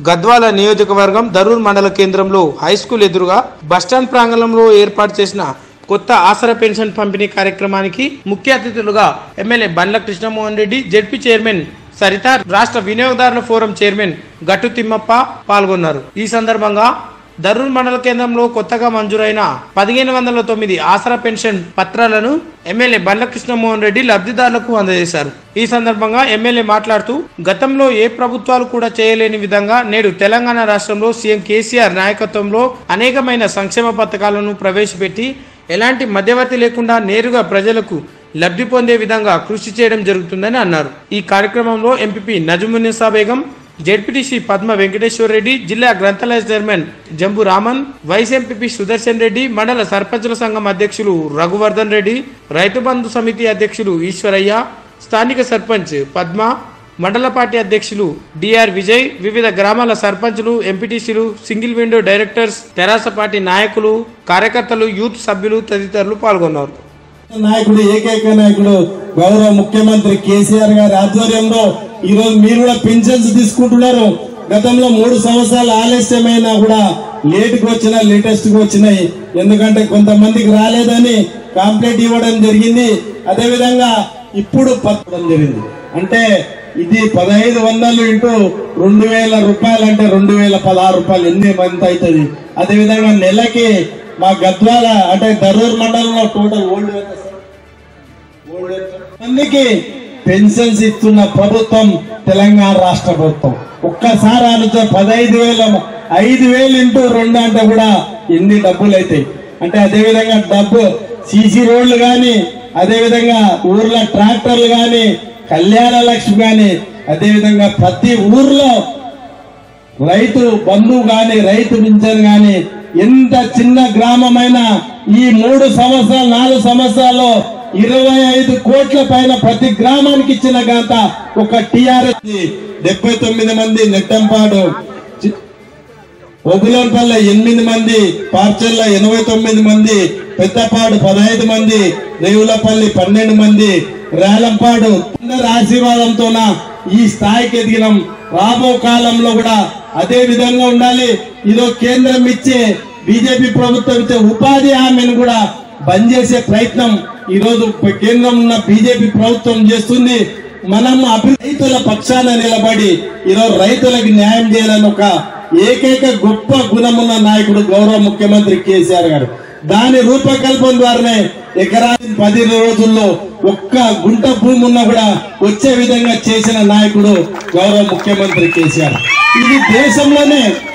గద్వాల నియోజకవర్గం దరూర్ మండల కేంద్రంలో హై స్కూల్ ఎదురుగా బస్టాండ్ ప్రాంగణంలో ఏర్పాటు చేసిన కొత్త ఆసరా పెన్షన్ పంపిణీ కార్యక్రమానికి ముఖ్య అతిథులుగా MLA Bandla Krishnamohan Reddy ZP chairman Saritha రాష్ట్ర వినియోగదారుల ఫోరం చైర్మన్ గట్టు తిమ్మప్ప పాల్గొన్నారు ఈ సందర్భంగా దరూర్ మండల కేంద్రంలో కొత్తగా మంజూరైన పదిహేను వందల తొమ్మిది ఆసరా పెన్షన్ పత్రాలను ఎమ్మెల్యే బండ్ల కృష్ణమోహన్ రెడ్డి లబ్ధిదారులకు అందజేశారు ఈ సందర్భంగా ఎమ్మెల్యే మాట్లాడుతూ గతంలో ఏ ప్రభుత్వాలు కూడా చేయలేని విధంగా నేడు తెలంగాణ రాష్ట్రంలో సీఎం కేసీఆర్ నాయకత్వంలో అనేకమైన సంక్షేమ పథకాలను ప్రవేశపెట్టి ఎలాంటి మధ్యవర్తి లేకుండా నేరుగా ప్రజలకు లబ్ధి పొందే విధంగా కృషి చేయడం జరుగుతుందని అన్నారు ఈ కార్యక్రమంలో ఎంపీపీ నజమునిసా బేగం జెడ్పీటీసీ పద్మ వెంకటేశ్వర రెడ్డి జిల్లా గ్రంథాలయ chairman Jambu Raman vice MPP Sudarshan Reddy మండల సర్పంచుల సంఘం అధ్యక్షులు రఘువర్ధన్ రెడ్డి రైతు బంధు సమితి అధ్యక్షులు ఈశ్వరయ్య స్థానిక సర్పంచ్ పద్మ మండల పార్టీ అధ్యక్షులు డిఆర్ విజయ్ వివిధ గ్రామాల సర్పంచులు ఎంపీటీసీలు single window directors Terasa party నాయకులు కార్యకర్తలు యూత్ సభ్యులు తదితరులు పాల్గొన్నారు నాయకుడు ఏకైక నాయకుడు గౌరవ ముఖ్యమంత్రి కేసీఆర్ గారి ఆధ్వర్యంలో ఈ రోజు మీరు కూడా పెన్షన్స్ తీసుకుంటున్నారు గతంలో మూడు సంవత్సరాలు ఆలస్యమైనా కూడా లేట్ కు వచ్చినా లేటెస్ట్ గా వచ్చినాయి ఎందుకంటే కొంతమందికి రాలేదని కాంప్లైంట్ ఇవ్వడం జరిగింది అదే విధంగా ఇప్పుడు పట్టడం జరిగింది అంటే ఇది పదహైదు వందలు ఇంటూ రెండు వేల రూపాయలు అంటే రెండు వేల పదహారు రూపాయలు ఎన్ని మంత్ అవుతుంది అదే విధంగా నెలకి మా గద్వాల అంటే దరూర్ మండలంలో టోటల్ ఓల్డ్ ఎంత సార్? ఓల్డ్ ఎంత? మందికి పెన్షన్స్ ఇస్తున్న ప్రభుత్వం తెలంగాణ రాష్ట్ర ప్రభుత్వం ఒక్కసారి ఆలోచన పదహైదు వేల ఐదు వేలు ఇంటూ రెండు అంటే కూడా ఎన్ని డబ్బులు అవుతాయి అంటే అదే విధంగా డబ్బు సీసీ రోడ్లు గాని అదే విధంగా ఊర్లో ట్రాక్టర్లు గాని కళ్యాణ లక్ష్మి గాని అదే విధంగా ప్రతి ఊర్లో రైతు బంధువు గాని రైతు పింఛన్ గాని ఎంత చిన్న గ్రామమైనా ఈ మూడు సంవత్సరాలు నాలుగు సంవత్సరాల్లో ఇరవై ఐదు కోట్ల పైన ప్రతి గ్రామానికి ఇచ్చిన ఘనత ఒక టిఆర్ఎస్ డెబ్బై తొమ్మిది మంది నెట్టంపాడు చి- ఒగులోన్పల్లె ఎనిమిది మంది పార్చల్ల ఎనభై తొమ్మిది మంది పెద్దపాడు పదహైదు మంది రేవులపల్లి పన్నెండు మంది రేలంపాడు అందరి ఆశీర్వాదంతోన ఈ స్థాయికి ఎదిగినాం రాబో కాలంలో కూడా అదే విధంగా ఉండాలి ఇదో కేంద్రం ఇచ్చే బీజేపీ ప్రభుత్వం ఇచ్చే ఉపాధి హామీని కూడా బంద్ చేసే ప్రయత్నం ఈ రోజు కేంద్రం ఉన్న బీజేపీ ప్రభుత్వం చేస్తుంది మనం అభి రైతుల పక్షాన నిలబడి ఈరోజు రైతులకు న్యాయం చేయాలని ఒక ఏకైక గొప్ప గుణమున్న నాయకుడు గౌరవ ముఖ్యమంత్రి కేసీఆర్ గారు దాని రూపకల్పన ద్వారానే ఎకరానికి పది రోజుల్లో ఒక్క గుంట భూమి ఉన్నా కూడా వచ్చే విధంగా చేసిన నాయకుడు గౌరవ ముఖ్యమంత్రి కేసీఆర్ ఇది దేశంలోనే